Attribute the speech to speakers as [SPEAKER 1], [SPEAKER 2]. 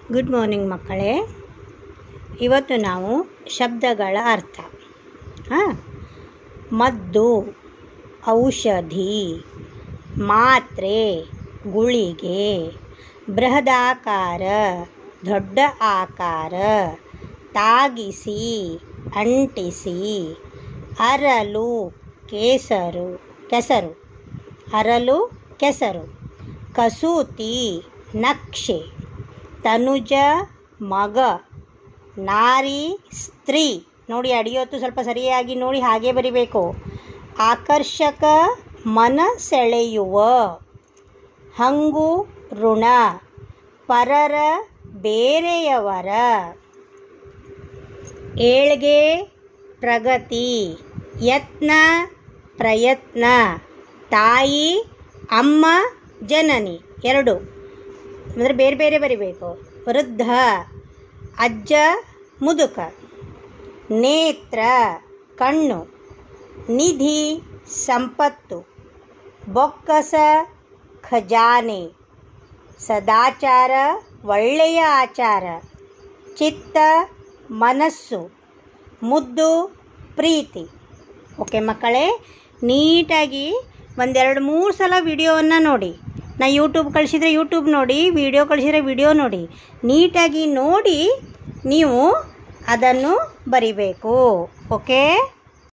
[SPEAKER 1] good morning ಮಕ್ಕಳೇ ಇವತ್ತು ನಾವು ಶಬ್ದಗಳ ಅರ್ಥ ಹಾಂ ಮದ್ದು ಔಷಧಿ ಮಾತ್ರೆ ಗುಳಿಗೆ ಬೃಹದಾಕಾರ ದೊಡ್ಡ ಆಕಾರ ತಾಗಿಸಿ ಅಂಟಿಸಿ ಅರಲು ಕೇಸರು ಕೆಸರು ಅರಲು ಕೆಸರು ಕಸೂತಿ ನಕ್ಷೆ ತನುಜ ಮಗ ನಾರಿ ಸ್ತ್ರೀ ನೋಡಿ ಅಡಿಯೋತ್ತು ಸ್ವಲ್ಪ ಸರಿಯಾಗಿ ನೋಡಿ ಹಾಗೆ ಬರಿಬೇಕು ಆಕರ್ಷಕ ಮನ ಸೆಳೆಯುವ ಹಂಗು ಋಣ ಪರರ ಬೇರೆಯವರ ಏಳ್ಗೆ ಪ್ರಗತಿ ಯತ್ನ ಪ್ರಯತ್ನ ತಾಯಿ ಅಮ್ಮ ಜನನಿ ಎರಡು ಅಂದರೆ ಬೇರೆ ಬೇರೆ ಬರಿಬೇಕು ವೃದ್ಧ ಅಜ್ಜ ಮುದುಕ ನೇತ್ರ ಕಣ್ಣು ನಿಧಿ ಸಂಪತ್ತು ಬೊಕ್ಕಸ ಖಜಾನೆ ಸದಾಚಾರ ಒಳ್ಳೆಯ ಆಚಾರ ಚಿತ್ತ ಮನಸ್ಸು ಮುದ್ದು ಪ್ರೀತಿ ಓಕೆ ಮಕ್ಕಳೇ ನೀಟಾಗಿ ಒಂದೆರಡು ಮೂರು ಸಲ ವಿಡಿಯೋವನ್ನು ನೋಡಿ ನಾ ಯೂಟ್ಯೂಬ್ ಕಳಿಸಿದರೆ ಯೂಟ್ಯೂಬ್ ನೋಡಿ ವಿಡಿಯೋ ಕಳಿಸಿದರೆ ವಿಡಿಯೋ ನೋಡಿ ನೀಟಾಗಿ ನೋಡಿ ನೀವು ಅದನ್ನು ಬರಿಬೇಕು ಓಕೆ